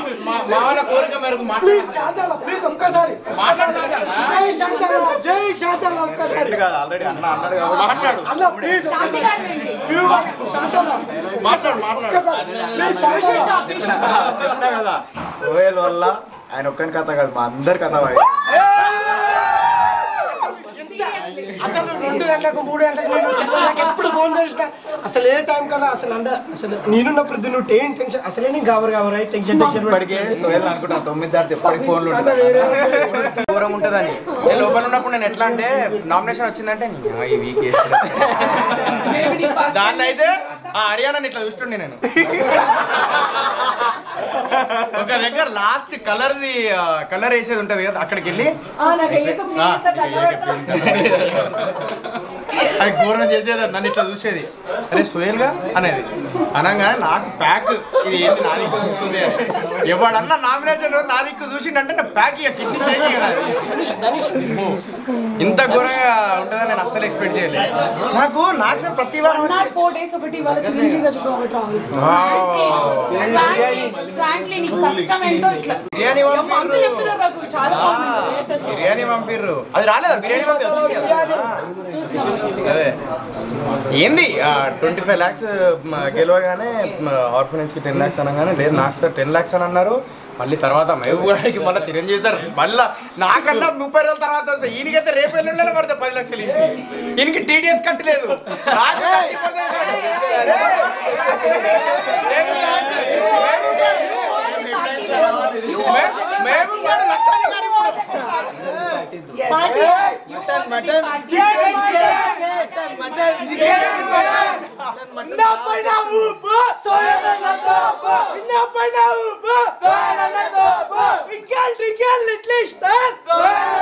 మా- మావన కోరిక మేరకు ప్లీజ్ మాట్లాడు శాంతల ప్లీజ్ ఒక్కసారి మాట్లాడతానా? జై శాంతల జై శాంతల ఒక్కసారి ఆల్రెడీ అన్న అన్నాడు కాబట్టి మాట్లాడు అన్న ప్లీజ్ ఒక్కసారి Few words, శాంతల మాట్లాడు మాట్లాడు ఒక్కసారి ప్లీజ్ శాంతల అన్నా కదా సోహెల్ వల్ల ఆయన ఒక్కని కథ కాదు మా అందరి కథ అయింది. అసలు రెండు గంటలకు మూడు గంటలకు నేను తెల్లదాకా ఎప్పుడు ఫోన్ చేసిన అసలు ఏ టైం కన్నా అసలు అంద అసలు నేనున్నప్పుడు ఇది నువ్వు ఏం టెన్షన్ అసలే నేను గాబర్ గాబర్ టెన్షన్ టెన్షన్ ఇప్పటికే సోహెల్ అనుకుంటున్నా తొమ్మిది దాటి ఎప్పటికి ఫోన్లు ఉంటుంది దూరం ఉంటుందని నేను లోపల ఉన్నప్పుడు నేను ఎట్లా అంటే నామినేషన్ వచ్చిందంటే నీ అమ్మ ఈ వీక్ దాన్ని అయితే ఆ హర్యానా ఇట్లా చూస్తుండే నేను ఒక దగ్గర లాస్ట్ కలర్ది కలర్ వేసేది ఉంటది కదా అక్కడికి వెళ్ళి ఆ, నాకు ఏక ఆ, ప్లీజ్ ఇక ఏక ప్లీజ్ అది ఘోరం చేసేది నన్ను ఇట్లా చూసేది అరే సుహేల్ గా అనేది అనగానే నాకు ప్యాక్ ఇది ఏంది నా దిక్కు చూస్తుంది అని. ఎవడన్నా నామినేషన్ నా దిక్కు చూసిండంటే నా ప్యాక్ ఇక కిడ్నీ చేంజ్ అమ్మో. ఇంత ఘోరంగా ఉంటుందని నేను అస్సలు ఎక్స్పెక్ట్ చేయలేదు నాకు నాకు సార్ ప్రతి వారం వన్ వచ్చి నాట్ ఫోర్ డేస్ ఒకటి వాళ్ళ చిరంజీవి గారు కాబట్టి రాహుల్ ఫ్రాంక్లీ నీకు కష్టం ఏంటో ఇట్లా బిర్యానీ అమ్మ, అంకుల్ చెప్పినారు నాకు చాలా బాగుంది Great అసలు. బిర్యానీ పంపిర్రు అది రాలేదా బిర్యానీ పంపి వచ్చింది కదా? చూసినావా? అదే ఏంది ట్వంటీ ఫైవ్ ల్యాక్స్ గెలవగానే ఆర్ఫనేజ్కి టెన్ ల్యాక్స్ అనగానే లేదు నాకు సార్ టెన్ ల్యాక్స్ అని అన్నారు మళ్ళీ తర్వాత మహబూబానికి మళ్ళీ చిరంజీవి సార్ మళ్ళీ నాకన్నా ముప్పై రోజుల తర్వాత వస్తే ఈయనకైతే రేపు ఎల్లుండనే పడతాయి పది లక్షలు ఈయనకి. ఈయనకి టీడీఎస్ కట్టలేదు నాకు 30% కట్టాడు. మే- మహబూబ్ గారు లక్షాధికారి ఇప్పుడు. Yes. Mutton mutton chicken chicken mutton chicken mutton నా పైన ఊపు సోయన తోపు నా పైన ఊపు సోయన తోపు ట్వింకిల్ ట్వింకిల్ లిటిల్ స్టార్ సోయన